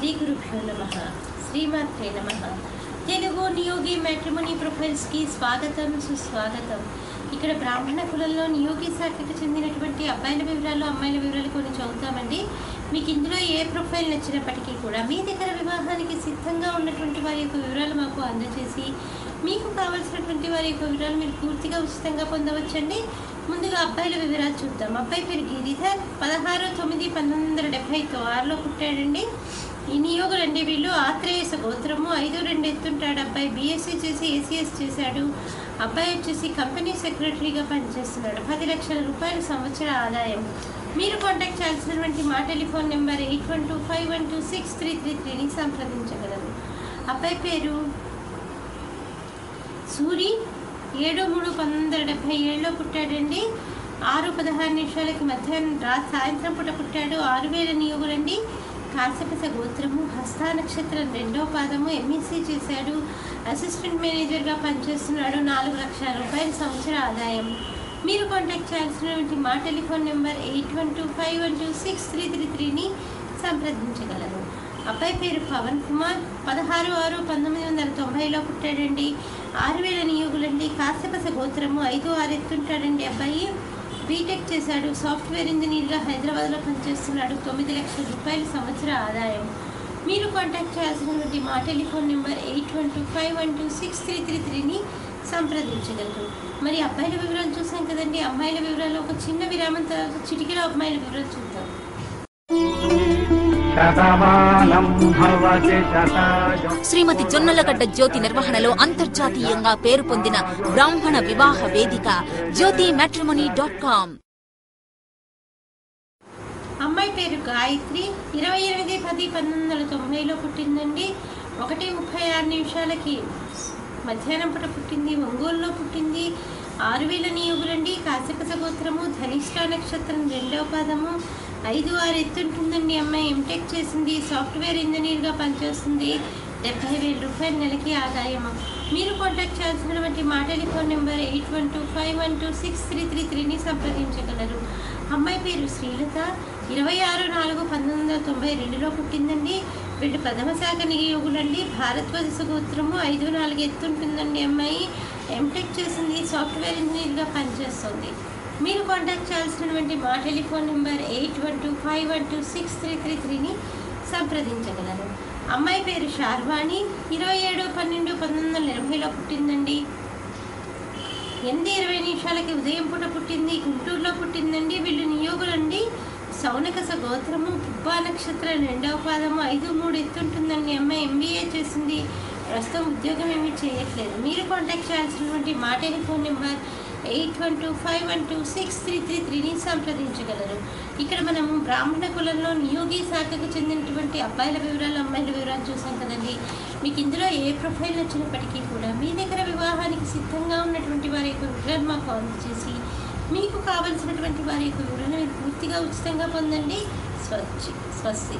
గురుభ్యో నమ శ్రీమాత్రే నమ తెలుగు నియోగి మ్యాట్రిమోనీ ప్రొఫైల్స్కి స్వాగతం సుస్వాగతం ఇక్కడ బ్రాహ్మణ కులంలో నియోగి శాఖకు చెందినటువంటి అబ్బాయిల వివరాలు అమ్మాయిల వివరాలు కొన్ని చదువుతామండి మీకు ఇందులో ఏ ప్రొఫైల్ నచ్చినప్పటికీ కూడా మీ దగ్గర వివాహానికి సిద్ధంగా ఉన్నటువంటి వారి యొక్క వివరాలు మాకు అందజేసి మీకు కావాల్సినటువంటి వారి యొక్క వివరాలు మీరు పూర్తిగా ఉచితంగా పొందవచ్చండి ముందుగా అబ్బాయిల వివరాలు చూద్దాం అబ్బాయి పేరు గిరిధర్ పదహారు తొమ్మిది పంతొమ్మిది వందల డెబ్బై ఆరులో పుట్టాడండి ఈ నియోగులు అండి వీళ్ళు ఆత్రేయస గోత్రము ఐదు రెండు ఎత్తుంటాడు అబ్బాయి బీఎస్సీ చేసి ఏసీఎస్ చేశాడు అబ్బాయి వచ్చేసి కంపెనీ సెక్రటరీగా పనిచేస్తున్నాడు పది లక్షల రూపాయల సంవత్సర ఆదాయం మీరు కాంటాక్ట్ చేయాల్సినటువంటి మా telephone number eight one two five one two six three three త్రీని సంప్రదించగలరు అబ్బాయి పేరు సూరి ఏడు మూడు పంతొమ్మిది వందల డెబ్బై ఏడులో పుట్టాడండి ఆరు పదహారు నిమిషాలకి మధ్యాహ్నం రా సాయంత్రం పూట పుట్టాడు ఆరు వేల నియోగులండి కాశపస గోత్రము హస్త నక్షత్రం రెండో పాదము ఎంఎస్సీ చేశాడు అసిస్టెంట్ మేనేజర్గా పనిచేస్తున్నాడు నాలుగు లక్షల రూపాయల సంవత్సర ఆదాయం మీరు కాంటాక్ట్ చేయాల్సినటువంటి మా telephone number eight one two five one two six three three త్రీని సంప్రదించగలరు అబ్బాయి పేరు పవన్ కుమార్ పదహారు ఆరు పంతొమ్మిది వందల తొంభైలో పుట్టాడండి ఆరు వేల నియోగులండి కాశ్యపస గోత్రము ఐదు ఆరు ఎత్తుంటాడండి అబ్బాయి బీటెక్ చేశాడు సాఫ్ట్వేర్ ఇంజనీర్గా హైదరాబాద్లో పనిచేస్తున్నాడు తొమ్మిది లక్షల రూపాయల సంవత్సర ఆదాయం మీరు కాంటాక్ట్ చేయాల్సినటువంటి మా telephone number eight one two five one two six three three త్రీని సంప్రదించగలరు మరి అబ్బాయిల వివరాలు చూసాం కదండి అమ్మాయిల వివరాలు ఒక చిన్న విరామం తర్వాత చిటికెలో అమ్మాయిల వివరాలు చూద్దాం శతమానం భవతి శతాయు శ్రీమతి జొన్నలగడ్డ జ్యోతి నిర్వహణలో అంతర్జాతీయంగా పేరు పొందిన బ్రాహ్మణ వివాహ వేదిక జ్యోతి మ్యాట్రిమోనీ డాట్ కామ్ అమ్మాయి పేరు గాయత్రి ఇరవై ఎనిమిది పది పంతొమ్మిది వందల తొంభైలో పుట్టిందండి ఒకటి ముప్పై ఆరు నిమిషాలకి మధ్యాహ్నం పూట పుట్టింది ఒంగోలులో పుట్టింది ఆరు వేల నియోగులండి కాశపస గోత్రము ధనిష్ట నక్షత్రం రెండవ పాదము ఐదు ఆరు ఎత్తుంటుందండి అమ్మాయి ఎంటెక్ చేసింది సాఫ్ట్వేర్ ఇంజనీర్గా పనిచేస్తుంది డెబ్బై వేల రూపాయల నెలకి ఆదాయం మీరు కాంటాక్ట్ చేయాల్సినటువంటి మా telephone number eight one two five one two six three three త్రీని సంప్రదించగలరు అమ్మాయి పేరు శ్రీలత ఇరవై ఆరు నాలుగు పంతొమ్మిది వందల తొంభై రెండులో పుట్టిందండి వీళ్ళు ప్రథమ శాఖ నియోగులండి భారద్వాజ గోత్రము ఐదు నాలుగు ఎత్తుంటుందండి అమ్మాయి ఎంటెక్ చేసింది సాఫ్ట్వేర్ ఇంజనీర్గా పనిచేస్తుంది మీరు కాంటాక్ట్ చేయాల్సినటువంటి మా telephone number eight one two five one two six three three త్రీని సంప్రదించగలరు అమ్మాయి పేరు శార్వాణి ఇరవై ఏడు పన్నెండు పంతొమ్మిది వందల ఎనభైలో పుట్టిందండి ఎనిమిది ఇరవై నిమిషాలకి ఉదయం పూట పుట్టింది గుంటూరులో పుట్టిందండి వీళ్ళు నియోగులండి సౌనకస గోత్రము పుబ్బా నక్షత్రం రెండవ పాదము ఐదు మూడు ఎత్తుంటుందండి అమ్మాయి ఎంబీఏ చేసింది ప్రస్తుతం ఉద్యోగం ఏమీ చేయట్లేదు మీరు కాంటాక్ట్ చేయాల్సినటువంటి మా telephone number eight one two five one two six three three త్రీని సంప్రదించగలరు ఇక్కడ మనము బ్రాహ్మణ కులంలో నియోగి శాఖకు చెందినటువంటి అబ్బాయిల వివరాలు అమ్మాయిల వివరాలు చూసాం కదండి మీకు ఇందులో ఏ ప్రొఫైల్ నచ్చినప్పటికీ కూడా మీ దగ్గర వివాహానికి సిద్ధంగా ఉన్నటువంటి వారి యొక్క వివరాలు మాకు అందజేసి మీకు కావలసినటువంటి వారి యొక్క వివరాలు మీరు పూర్తిగా ఉచితంగా పొందండి స్వచ్ఛ స్వస్తి